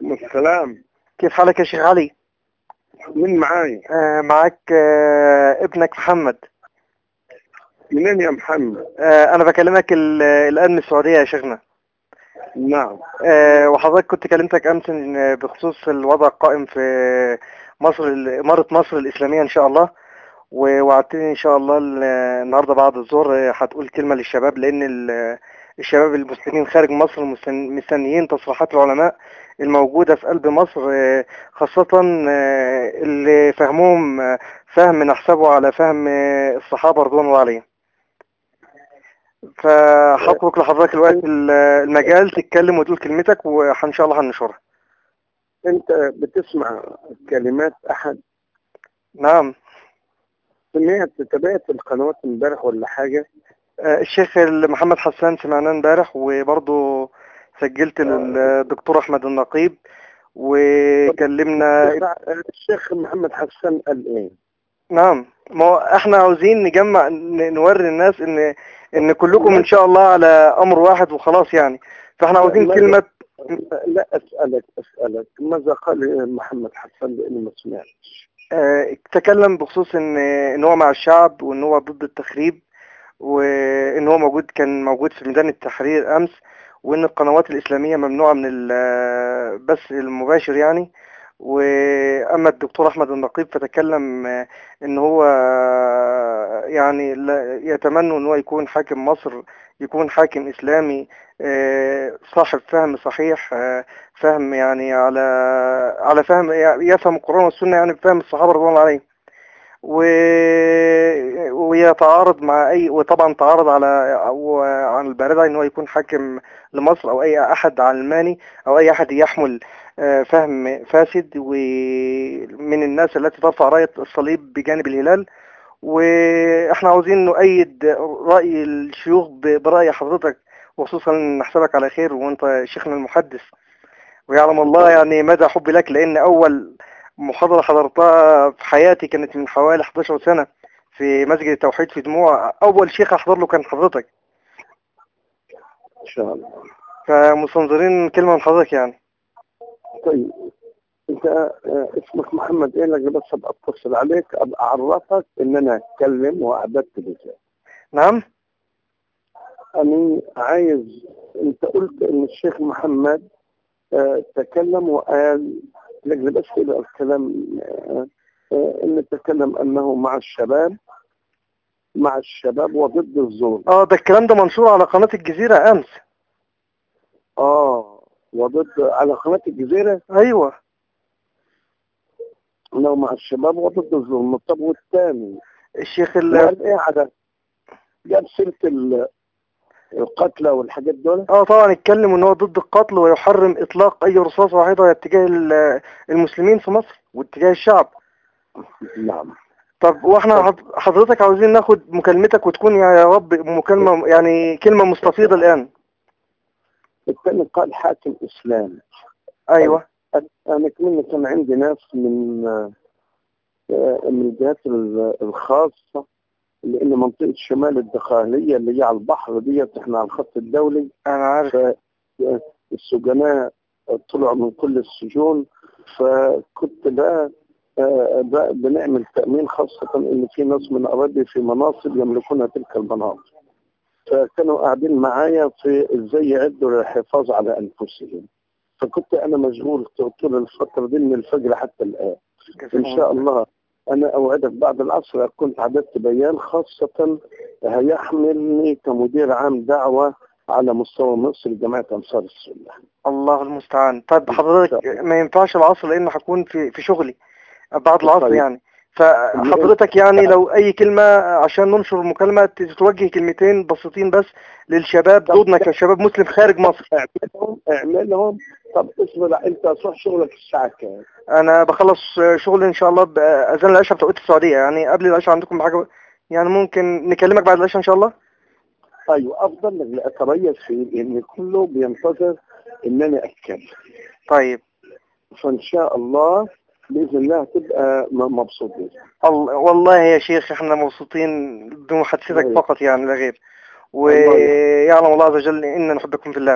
عليكم السلام كيف حالك يا شيخ علي مين معاي آه معك آه ابنك محمد منين يا محمد آه انا بكلمك ال- الان من السعودية يا شيخنا نعم آه وحضرتك كنت كلمتك امس إن بخصوص الوضع القائم في مصر ال- إمارة مصر الإسلامية إن شاء الله ووعدتني إن شاء الله ال- النهاردة بعد الظهر آه، هتقول كلمة للشباب لأن ال- الشباب المسلمين خارج مصر مستن- مستنيين تصريحات العلماء الموجودة في قلب مصر آه، خاصة آه، اللي فهمهم آه، فهم نحسبه على فهم آه، الصحابة رضوان الله عليهم فهترك لحضرتك الوقت ال- المجال تتكلم وتقول كلمتك وإن شاء الله هنشرها انت بتسمع كلمات احد نعم سمعت تابعت القنوات امبارح ولا حاجة آه، الشيخ محمد حسان سمعناه امبارح وبرضه سجلت للدكتور احمد النقيب وكلمنا الشيخ محمد حسان قال ايه نعم ما هو احنا عاوزين نجمع ن- نوري الناس ان ان كلكم ان شاء الله على امر واحد وخلاص يعني فاحنا عاوزين لا، كلمة لا اسألك اسألك ماذا قال محمد حسان لاني ما سمعتش آه، تكلم بخصوص ان ان هو مع الشعب وان هو ضد التخريب وان هو موجود كان موجود في ميدان التحرير امس وان القنوات الاسلاميه ممنوعه من البث المباشر يعني واما الدكتور احمد النقيب فتكلم آه، ان هو آه، يعني لا- يتمنى ان هو يكون حاكم مصر يكون حاكم اسلامي آه، صاحب فهم صحيح آه، فهم يعني على على فهم يفهم القرآن والسنة يعني بفهم الصحابة رضوان الله عليهم و... ويتعارض مع اي وطبعا تعارض على أو عن البارده ان هو يكون حاكم لمصر او اي احد علماني او اي احد يحمل آه، فهم فاسد ومن الناس التي ترفع رايه الصليب بجانب الهلال واحنا عاوزين نؤيد راي الشيوخ ب- براي حضرتك وخصوصا نحسبك على خير وانت شيخنا المحدث ويعلم الله يعني مدى حبي لك لان اول محاضرة حضرتها في حياتي كانت من حوالي 11 سنة في مسجد التوحيد في دموع اول شيخ احضر له كان حضرتك ان شاء الله فمستنظرين كلمة من حضرتك يعني طيب انت آه، اسمك محمد ايه لك بس ابقى اتصل عليك ابقى اعرفك ان انا اتكلم واعددت بذلك نعم أنا عايز أنت قلت إن الشيخ محمد آه، تكلم وقال لأجل بس يبقى الكلام آه، آه، إن تكلم أنه مع الشباب مع الشباب وضد الظلم اه ده الكلام ده منشور على قناة الجزيرة امس آه وضد على قناة الجزيرة ايوه أنه مع الشباب وضد الظلم طب والثاني الشيخ ال... قال إيه على جاب سيرة ال- القتلى والحاجات دول اه طبعا اتكلم ان هو ضد القتل ويحرم اطلاق اي رصاصة واحدة اتجاه ال- المسلمين في مصر واتجاه الشعب نعم طب واحنا حض- حضرتك عاوزين ناخد مكالمتك وتكون يا رب مكالمة يعني كلمة مستفيضة الان الثاني قال حاكم إسلامي ايوه أنا كمان كان عندي ناس من آه، من الجهات ال- الخاصة لأن منطقة شمال الدخالية اللي هي على البحر ديت احنا على الخط الدولي انا عارف فالسجناء طلعوا من كل السجون فكنت بقى آه، بقى بنعمل تأمين خاصة إن في ناس من قرايبي في مناصب يملكون تلك المناصب فكانوا قاعدين معايا في ازاي يعدوا للحفاظ على انفسهم فكنت انا مشغول طول الفتره دي من الفجر حتى الان ان شاء الله انا اوعدك بعد العصر اكون عددت بيان خاصه هيحملني كمدير عام دعوه على مستوى مصر لجماعه انصار السنه الله المستعان طيب حضرتك ما ينفعش العصر لان هكون في في شغلي بعد العصر طيب. يعني فحضرتك يعني لو اي كلمة عشان ننشر المكالمة تتوجه كلمتين بسيطين بس للشباب ضدنا كشباب مسلم خارج مصر اعملهم اعملهم طب اصبر انت صح شغلك الساعه كام؟ انا بخلص شغل ان شاء الله باذان العشاء بتوقيت السعودية يعني قبل العشاء عندكم بحاجة يعني ممكن نكلمك بعد العشاء ان شاء الله ايوه افضل لك اتريث في ان كله بينتظر ان انا اتكلم طيب فان شاء الله باذن الله هتبقى م- مبسوط بيه الله والله يا شيخ احنا مبسوطين بمحادثتك أيوة. فقط يعني لا غير الله ويعلم الله عز وجل إن نحبكم في الله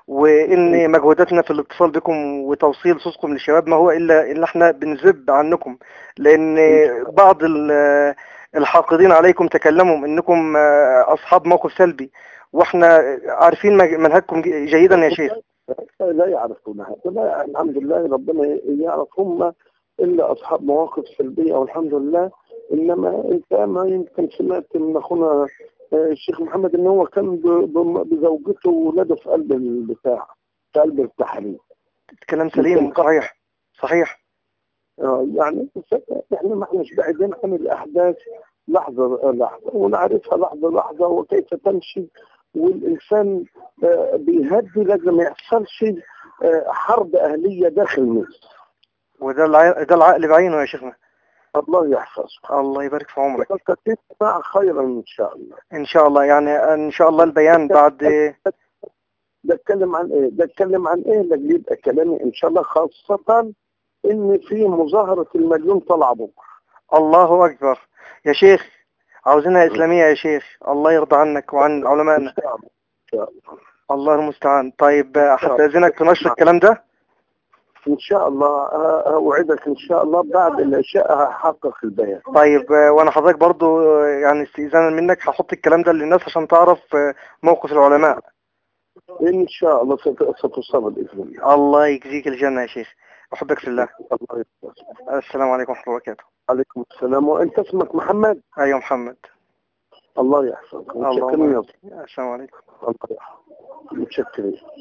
وان مجهوداتنا في الاتصال بكم وتوصيل صوتكم للشباب ما هو الا ان احنا بنذب عنكم لان بعض ال- الحاقدين عليكم تكلموا انكم آه، اصحاب موقف سلبي واحنا عارفين مج- منهجكم ج- جيدا يا شيخ لا يعرفون هذا لا الحمد لله ربنا يعرف هم إلا أصحاب مواقف سلبية والحمد لله إنما أنت ما يمكن سمعت من أخونا آه، الشيخ محمد إن هو كان ب- ب- بزوجته وولاده في قلب البتاع في قلب التحرير كلام سليم صحيح صحيح آه، يعني احنا ما احناش بعيدين عن الاحداث لحظه لحظه ونعرفها لحظه لحظه وكيف تمشي والانسان آه، بيهدي لازم ما يحصلش آه، حرب اهليه داخل مصر وده الع... ده العقل بعينه يا شيخنا الله يحفظك الله يبارك في عمرك تسمع خيرا ان شاء الله ان شاء الله يعني ان شاء الله البيان بعد ده اتكلم عن ايه؟ ده اتكلم عن ايه؟ ده يبقى كلامي ان شاء الله خاصه ان في مظاهره المليون طالعه بكره الله اكبر يا شيخ عاوزينها اسلاميه يا شيخ الله يرضى عنك وعن ان علمائنا شاء الله ان شاء الله الله المستعان طيب هستاذنك في نشر الكلام ده ان شاء الله آه، اوعدك ان شاء الله بعد العشاء هحقق البيان طيب آه، وانا حضرتك برضو آه، يعني استئذانا منك هحط الكلام ده للناس عشان تعرف آه، موقف العلماء ان شاء الله ست- ستصاب باذن الله الله يجزيك الجنة يا شيخ احبك في الله الله يحفظك السلام عليكم ورحمة الله وبركاته عليكم السلام وانت اسمك محمد ايوه محمد الله يحفظك الله متشكرين يا السلام عليكم الله يحفظك متشكرين